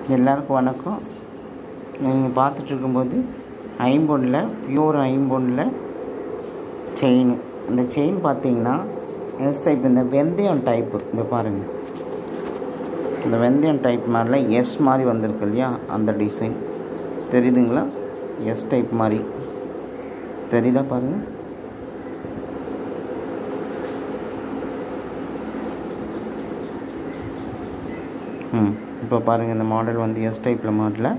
எல்லாருக்கும் வணக்கம் நீங்கள் பார்த்துட்டு இருக்கும்போது ஐம்பொன்னில் பியூர் ஐம்பொன்னில் செயின் இந்த செயின் பார்த்தீங்கன்னா எஸ் டைப் இந்த வெந்தயம் டைப்பு இந்த பாருங்கள் இந்த வெந்தயம் டைப் மாதிரில எஸ் மாதிரி வந்திருக்கு இல்லையா அந்த டிசைன் தெரியுதுங்களா எஸ் டைப் மாதிரி தெரியுதா பாருங்கள் ம் இப்போ பாருங்கள் இந்த மாடல் வந்து எஸ் டைப்பில் மாடலில்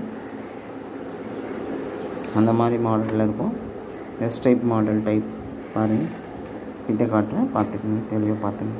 அந்த மாதிரி மாடலில் இருக்கும் எஸ் டைப் மாடல் டைப் பாருங்கள் இதை காட்டுறேன் பார்த்துக்குங்க தெளிவாக பார்த்துங்க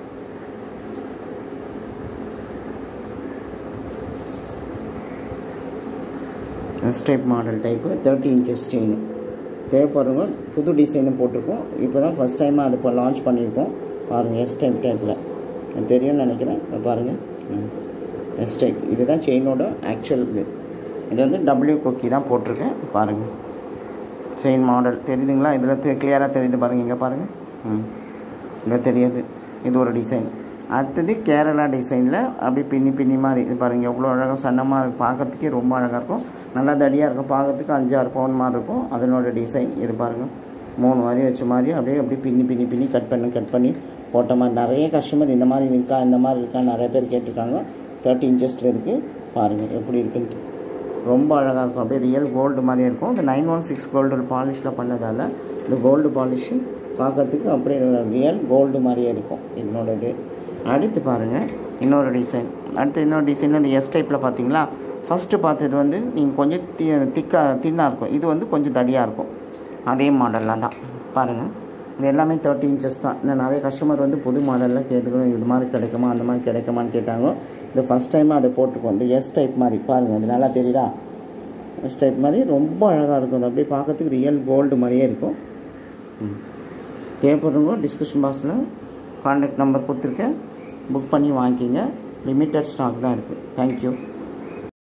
S type model type thirty inches chain தேவைப்படுறவங்க புது டிசைனு போட்டிருக்கோம் இப்போ தான் ஃபஸ்ட் டைமாக அது இப்போ லான்ச் பண்ணியிருக்கோம் பாருங்கள் எஸ் டைப் டைப்பில் எனக்கு தெரியும்னு நினைக்கிறேன் இதை பாருங்கள் ம் எஸ் டைப் இதுதான் செயினோட ஆக்சுவல் இது இது வந்து டபிள்யூ கொக்கி தான் போட்டிருக்கேன் பாருங்கள் செயின் மாடல் தெரியுதுங்களா இதில் கிளியராக தெரியுது பாருங்கள் இங்கே பாருங்கள் ம் இங்கே தெரியாது இது ஒரு டிசைன் அடுத்தது கேரளா டிசைனில் அப்படி பின்னி பின்னி மாதிரி இது பாருங்கள் எவ்வளோ அழகாக சன்னமாக இருக்கும் பார்க்கறதுக்கே ரொம்ப அழகாக இருக்கும் நல்லா தடியாக இருக்கும் பார்க்கறதுக்கு அஞ்சாறு பவுன் மாதிரி இருக்கும் அதனோட டிசைன் இது பாருங்கள் மூணு மாதிரி வச்ச மாதிரி அப்படியே அப்படியே பின்னி பின்னி பின்னி கட் பண்ணி கட் பண்ணி போட்ட மாதிரி நிறைய கஸ்டமர் இந்த மாதிரி இருக்கா இந்த மாதிரி இருக்கா நிறைய பேர் கேட்டிருக்காங்க தேர்ட்டி இன்ச்சஸில் இருக்குது பாருங்கள் எப்படி இருக்குன்ட்டு ரொம்ப அழகாக இருக்கும் அப்படியே ரியல் கோல்டு மாதிரியே இருக்கும் இந்த நைன் ஒன் சிக்ஸ் கோல்டு பாலிஷில் பண்ணதால் இந்த கோல்டு பாலிஷு பார்க்கறதுக்கு அப்படியே ரியல் கோல்டு மாதிரியே இருக்கும் இதனோட இது அடுத்து பாருங்கள் இன்னொரு டிசைன் அடுத்து இன்னொரு டிசைன் இந்த எஸ் டைப்பில் பார்த்தீங்களா ஃபஸ்ட்டு பார்த்தது வந்து நீங்கள் கொஞ்சம் தி திக்காக தின்னாக இருக்கும் இது வந்து கொஞ்சம் தடியாக இருக்கும் அதே மாடலில் தான் பாருங்கள் இது எல்லாமே தேர்ட்டி இன்ச்சஸ் தான் இன்னும் நிறைய கஸ்டமர் வந்து புது மாடலில் கேட்டுக்கணும் இது மாதிரி கிடைக்குமா அந்த மாதிரி கிடைக்குமான்னு கேட்டாங்க இது ஃபஸ்ட் டைமாக அதை போட்டுருக்கோம் இந்த எஸ் டைப் மாதிரி பாருங்கள் இது நல்லா தெரியுதா எஸ் டைப் மாதிரி ரொம்ப அழகாக இருக்கும் அது அப்படியே பார்க்கறதுக்கு ரியல் கோல்டு மாதிரியே இருக்கும் தேவைப்படுறவங்க டிஸ்கிரிப்ஷன் பாக்ஸில் கான்டாக்ட் நம்பர் கொடுத்துருக்கேன் புக் பண்ணி வாங்கிக்கிங்க லிமிட்டட் ஸ்டாக் தான் இருக்குது தேங்க்யூ